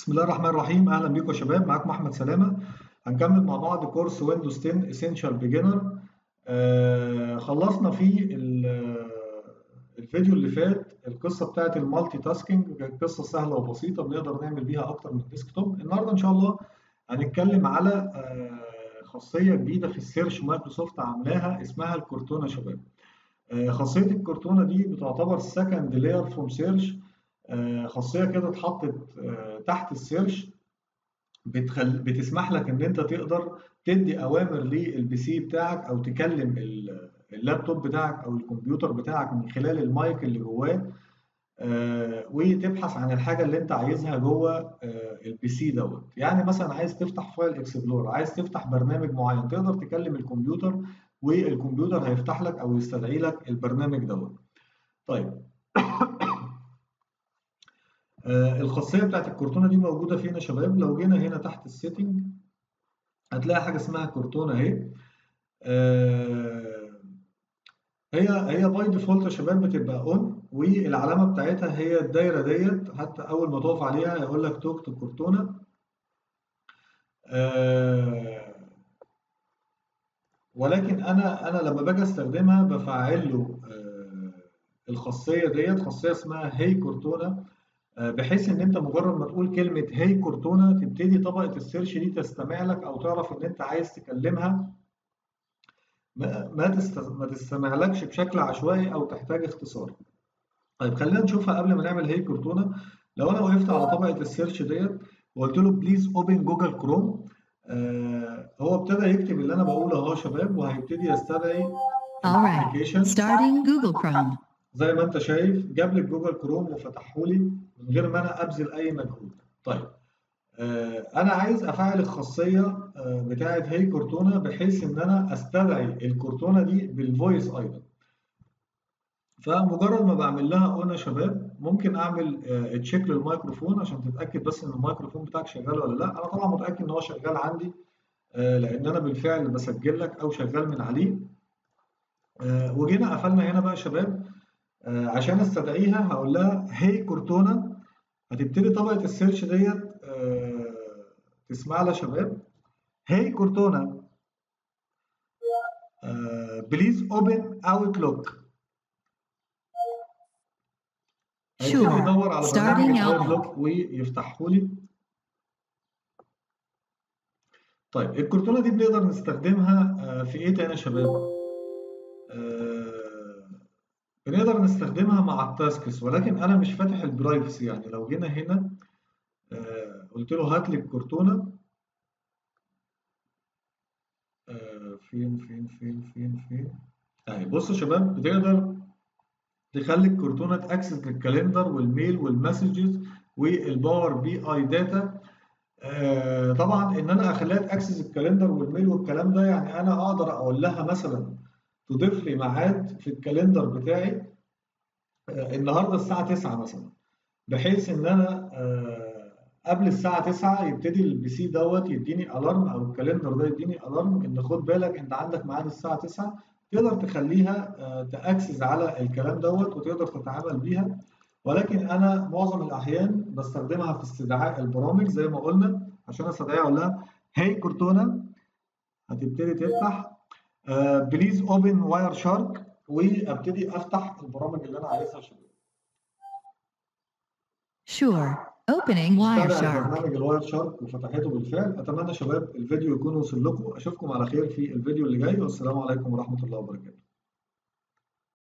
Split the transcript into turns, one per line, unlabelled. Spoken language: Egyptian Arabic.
بسم الله الرحمن الرحيم اهلا بيكم يا شباب معاكم احمد سلامه هنكمل مع بعض كورس ويندوز 10 اسينشال بيجنر آه خلصنا فيه الفيديو اللي فات القصه بتاعت المالتي تاسكينج كانت قصه سهله وبسيطه بنقدر نعمل بيها اكتر من ديسكتوب النهارده ان شاء الله هنتكلم على آه خاصيه جديده في السيرش مايكروسوفت عاملاها اسمها الكورتونا شباب آه خاصيه الكورتونا دي بتعتبر سكند لاير فروم سيرش خاصيه كده اتحطت تحت السيرش بتخل... بتسمح لك ان انت تقدر تدي اوامر للبي سي بتاعك او تكلم اللابتوب بتاعك او الكمبيوتر بتاعك من خلال المايك اللي جواه وتبحث عن الحاجه اللي انت عايزها جوه البي سي دوت يعني مثلا عايز تفتح فايل اكسبلور عايز تفتح برنامج معين تقدر تكلم الكمبيوتر والكمبيوتر هيفتح لك او يستدعي لك البرنامج دوت طيب آه الخاصيه بتاعت الكورتونه دي موجوده فين يا شباب لو جينا هنا تحت السيتنج هتلاقي حاجه اسمها كورتونه اهي آه هي هي باي ديفولت يا شباب بتبقى اون والعلامه بتاعتها هي الدايره ديت حتى اول ما تقف عليها يقول لك توك تو كورتونه آه ولكن انا انا لما باجي استخدمها بفعل له الخاصيه ديت خاصيه اسمها هي كورتونه بحيث ان انت مجرد ما تقول كلمه هي كورتونا تبتدي طبقه السيرش دي تستمع لك او تعرف ان انت عايز تكلمها ما تست... ما تستمعلكش بشكل عشوائي او تحتاج اختصار. طيب خلينا نشوفها قبل ما نعمل هي كورتونا لو انا وقفت على طبقه السيرش ديت وقلت له بليز اوبن جوجل كروم آه هو ابتدى يكتب اللي انا بقوله اهو يا شباب وهيبتدي يستدعي
Alright, starting Google Chrome.
زي ما انت شايف جاب لي جوجل كروم وفتحه لي من غير ما انا ابذل اي مجهود طيب آه انا عايز افعل الخاصيه آه بتاعه هي كورتونا بحيث ان انا استدعي الكورتونا دي بالفويس ايضا فمجرد ما بعمل لها اون يا شباب ممكن اعمل آه تشيك للميكروفون عشان تتاكد بس ان الميكروفون بتاعك شغال ولا لا انا طبعا متاكد ان هو شغال عندي لان انا بالفعل بسجل لك او شغال من عليه وجينا قفلنا هنا بقى يا شباب عشان استدعيها هقول لها هي كورتونا هتبتدي طبقه السيرش ديت تسمع لها شباب هي كورتونا بليز اوبن اوتلوك
Sure.
يدور على
Starting
برنامج
Outlook.
اوتلوك ويفتحه لي طيب الكورتونا دي بنقدر نستخدمها في ايه تاني يا شباب؟ بنقدر نستخدمها مع التاسكس ولكن انا مش فاتح البرايفسي يعني لو جينا هنا آه قلت له هات لي الكرتونه آه فين فين فين فين فين اهي بصوا يا شباب بتقدر تخلي الكرتونه تاكسس الكالندر والميل والمسجز والباور بي اي داتا آه طبعا ان انا اخليها تاكسس الكالندر والميل والكلام ده يعني انا اقدر اقول لها مثلا تضيف لي ميعاد في الكالندر بتاعي النهارده الساعه 9 مثلا بحيث ان انا قبل الساعه 9 يبتدي البي سي دوت يديني الارم او الكالندر ده يديني الارم ان خد بالك انت عندك ميعاد الساعه 9 تقدر تخليها تاكسس على الكلام دوت وتقدر تتعامل بيها ولكن انا معظم الاحيان بستخدمها في استدعاء البرامج زي ما قلنا عشان استدعيها اقول لها هي كورتونا هتبتدي تفتح بليز اوبن واير شارك وابتدي افتح البرامج اللي انا عايزها يا شباب
Sure. Opening
استدعى
Wireshark.
برنامج الواير شارك وفتحته بالفعل اتمنى شباب الفيديو يكون وصل لكم اشوفكم على خير في الفيديو اللي جاي والسلام عليكم ورحمه الله وبركاته